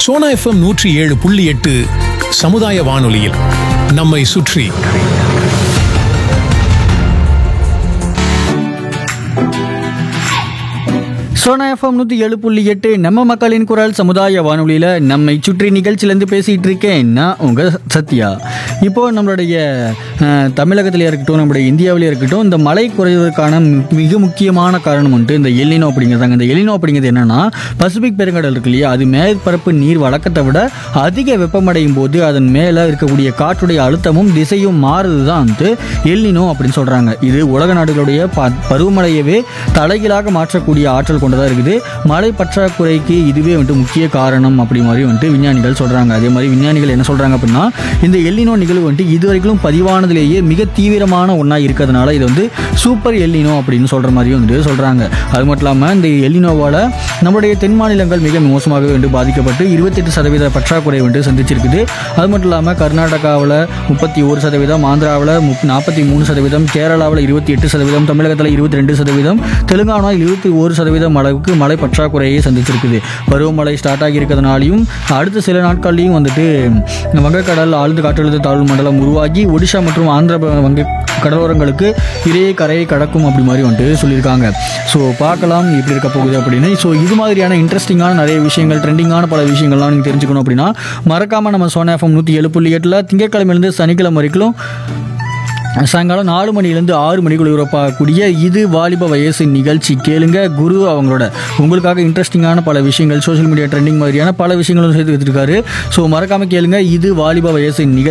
Sona FM நூற்றி ஏழு புள்ளி எட்டு சமுதாய வானொலியில் நம்மை சுற்றி சோனா எஃப்எம் நூற்றி ஏழு புள்ளி எட்டு நம்ம மக்களின் குரல் சமுதாய வானொலியில் நம்மை சுற்றி நிகழ்ச்சியிலேருந்து பேசிகிட்டு இருக்கேன் நான் உங்கள் சத்யா இப்போது நம்மளுடைய அஹ், தமிழகத்திலே இருக்கட்டும் நம்மளுடைய இந்தியாவிலே இருக்கட்டும் இந்த மழை குறைவதற்கான மி- மிக முக்கியமான காரணம் வந்துட்டு இந்த எல்லினோ அப்படிங்கிறதாங்க இந்த எல்லினோ அப்படிங்கிறது என்னென்னா பசிபிக் பெருங்கடல் இருக்கு இல்லையா அது மேற்பரப்பு நீர் வழக்கத்தை விட அதிக வெப்பமடையும் போது அதன் மேலே இருக்கக்கூடிய காற்றுடைய அழுத்தமும் திசையும் மாறுது தான் வந்து எல்லினோ அப்படின்னு சொல்கிறாங்க இது உலக நாடுகளுடைய ப பருவமழையவே தலைகீழாக மாற்றக்கூடிய ஆற்றல் கொண்டதாக இருக்குது மழை பற்றாக்குறைக்கு இதுவே வந்துட்டு முக்கிய காரணம் அப்படி மாதிரி வந்துட்டு விஞ்ஞானிகள் சொல்கிறாங்க அதே மாதிரி விஞ்ஞானிகள் என்ன சொல்கிறாங்க அப்படின்னா இந்த எல்லினோ நிகழ்வு வந்துட்டு இதுவரைக்கும் பதிவானதிலேயே மிக தீவிரமான ஒன்றா இருக்கிறதுனால இது வந்து சூப்பர் எல்லினோ அப்படின்னு சொல்கிற மாதிரி வந்துட்டு சொல்கிறாங்க அது மட்டும் இல்லாமல் இந்த எல்லினோவால் நம்மளுடைய தென் மாநிலங்கள் மிக மோசமாக வந்து பாதிக்கப்பட்டு இருபத்தெட்டு சதவீத பற்றாக்குறை வந்து சந்திச்சிருக்குது அது மட்டும் இல்லாமல் கர்நாடகாவில் முப்பத்தி ஒரு சதவீதம் ஆந்திராவில் முப் நாற்பத்தி மூணு சதவீதம் கேரளாவில் இருபத்தி எட்டு சதவீதம் தமிழகத்தில் இருபத்தி ரெண்டு சதவீதம் தெலுங்கானா இருபத்தி ஒரு சதவீதம் அளவுக்கு மழை பற்றாக்குறையை சந்திச்சிருக்குது பருவமழை ஸ்டார்ட் ஆகி இருக்கிறதுனாலையும் அடுத்த சில நாட்கள்லையும் வந்துட்டு வங்கக்கடல் ஆழ்ந்த காற்றழுத்த தாழ்வு மண்டலம் உருவாகி ஒடிஷா மற்றும் ஆந்திர ப- வங்க கடலோரங்களுக்கு இடையே கரையை கடக்கும் அப்படி மாதிரி வந்துட்டு சொல்லியிருக்காங்க ஸோ பார்க்கலாம் எப்படி இருக்க போகுது அப்படின்னு ஸோ இது மாதிரியான இன்ட்ரெஸ்டிங்கான நிறைய விஷயங்கள் ட்ரெண்டிங்கான பல விஷயங்கள்லாம் நீங்கள் தெரிஞ்சுக்கணும் அப்படின்னா மறக்காமல் நம்ம சோனா எஃப்எம் நூற்றி ஏழு புள்ளி எட்டில் திங்கட்கிழமையிலேருந்து சனிக்கிழமை வரைக்கும் சாயங்காலம் நாலு மணிலேருந்து ஆறு மணிக்குள்ள உறப்பாகக்கூடிய இது வாலிப வயசு நிகழ்ச்சி கேளுங்க குரு அவங்களோட உங்களுக்காக இன்ட்ரெஸ்டிங்கான பல விஷயங்கள் சோஷியல் மீடியா ட்ரெண்டிங் மாதிரியான பல விஷயங்களும் சேர்த்து வச்சிருக்காரு ஸோ மறக்காம கேளுங்க இது வாலிப வயசு நிகழ்ச்சி